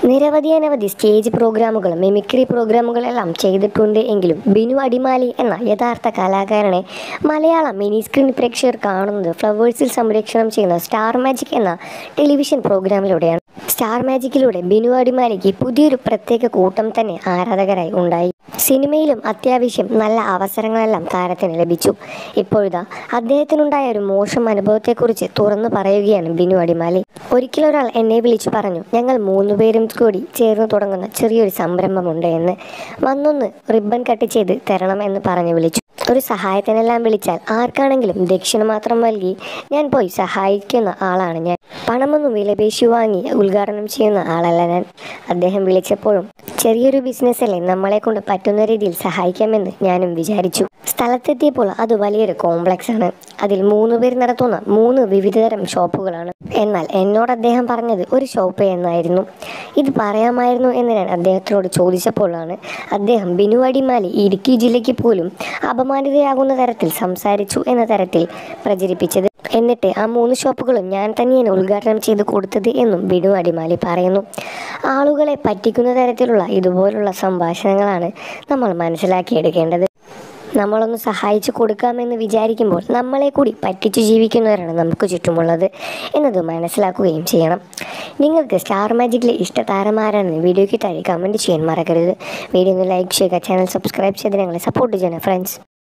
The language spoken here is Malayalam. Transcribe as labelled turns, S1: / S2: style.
S1: നിരവധി അനവധി സ്റ്റേജ് പ്രോഗ്രാമുകളും മിമിക്രി പ്രോഗ്രാമുകളെല്ലാം ചെയ്തിട്ടുണ്ട് എങ്കിലും ബിനു അടിമാലി എന്ന യഥാർത്ഥ കലാകാരനെ മലയാള മിനി സ്ക്രീൻ പ്രേക്ഷകർ കാണുന്നത് ഫ്ലവേഴ്സിൽ സംരക്ഷണം ചെയ്യുന്ന സ്റ്റാർ മാജിക് എന്ന ടെലിവിഷൻ പ്രോഗ്രാമിലൂടെയാണ് സ്റ്റാർ മാജിക്കിലൂടെ ബിനു അടിമാലിക്ക് പുതിയൊരു പ്രത്യേക കൂട്ടം തന്നെ ആരാധകരായി ഉണ്ടായി സിനിമയിലും അത്യാവശ്യം നല്ല അവസരങ്ങളെല്ലാം താരത്തിന് ലഭിച്ചു ഇപ്പോഴിതാ അദ്ദേഹത്തിനുണ്ടായ ഒരു മോശം അനുഭവത്തെക്കുറിച്ച് തുറന്നു പറയുകയാണ് ബിനു അടിമാലി ഒരിക്കലൊരാൾ എന്നെ വിളിച്ചു പറഞ്ഞു ഞങ്ങൾ മൂന്നുപേരും കൂടി ചേർന്ന് തുടങ്ങുന്ന ചെറിയൊരു സംരംഭമുണ്ട് എന്ന് വന്നൊന്ന് റിബൺ കട്ട് ചെയ്ത് തരണം എന്ന് പറഞ്ഞു വിളിച്ചു ഒരു സഹായത്തിനെല്ലാം വിളിച്ചാൽ ആർക്കാണെങ്കിലും ദക്ഷിണ മാത്രം നൽകി ഞാൻ പോയി സഹായിക്കുന്ന ആളാണ് ഞാൻ പണമൊന്നും വിലപേശി വാങ്ങി ഉദ്ഘാടനം ചെയ്യുന്ന ആളല്ല ഞാൻ അദ്ദേഹം വിളിച്ചപ്പോഴും ചെറിയൊരു ബിസിനസ് അല്ലേ നമ്മളെ കൊണ്ട് പറ്റുന്ന രീതിയിൽ സഹായിക്കാമെന്ന് ഞാനും വിചാരിച്ചു സ്ഥലത്തെത്തിയപ്പോൾ അത് വലിയൊരു കോംപ്ലക്സ് ആണ് അതിൽ മൂന്ന് പേർ നടത്തുന്ന മൂന്ന് വിവിധതരം ഷോപ്പുകളാണ് എന്നാൽ എന്നോട് അദ്ദേഹം പറഞ്ഞത് ഒരു ഷോപ്പ് എന്നായിരുന്നു ഇത് പറയാമായിരുന്നു എന്ന് ഞാൻ അദ്ദേഹത്തിനോട് ചോദിച്ചപ്പോഴാണ് അദ്ദേഹം ബിനു അടിമാലി ഇടുക്കി ജില്ലയ്ക്ക് പോലും അപമാനിതയാകുന്ന തരത്തിൽ സംസാരിച്ചു എന്ന തരത്തിൽ പ്രചരിപ്പിച്ചത് എന്നിട്ട് ആ മൂന്ന് ഷോപ്പുകളും ഞാൻ തന്നെയാണ് ഉദ്ഘാടനം ചെയ്ത് കൊടുത്തത് എന്നും ബിനു അടിമാലി പറയുന്നു ആളുകളെ പറ്റിക്കുന്ന തരത്തിലുള്ള ഇതുപോലുള്ള സംഭാഷണങ്ങളാണ് നമ്മൾ മനസ്സിലാക്കിയെടുക്കേണ്ടത് നമ്മളൊന്ന് സഹായിച്ചു കൊടുക്കാമെന്ന് വിചാരിക്കുമ്പോൾ നമ്മളെ കൂടി പറ്റിച്ചു ജീവിക്കുന്നവരാണ് നമുക്ക് ചുറ്റുമുള്ളത് എന്നത് മനസ്സിലാക്കുകയും ചെയ്യണം നിങ്ങൾക്ക് സ്റ്റാർ മാജിക്കിലെ ഇഷ്ടതാരമാരാണെന്ന് വീഡിയോയ്ക്ക് താഴെ കമൻറ്റ് ചെയ്യാൻ മറക്കരുത് വീഡിയോ ഒന്ന് ലൈക്ക് ചെയ്യുക ചാനൽ സബ്സ്ക്രൈബ് ചെയ്ത് ഞങ്ങളെ സപ്പോർട്ട് ചെയ്യണം ഫ്രണ്ട്സ്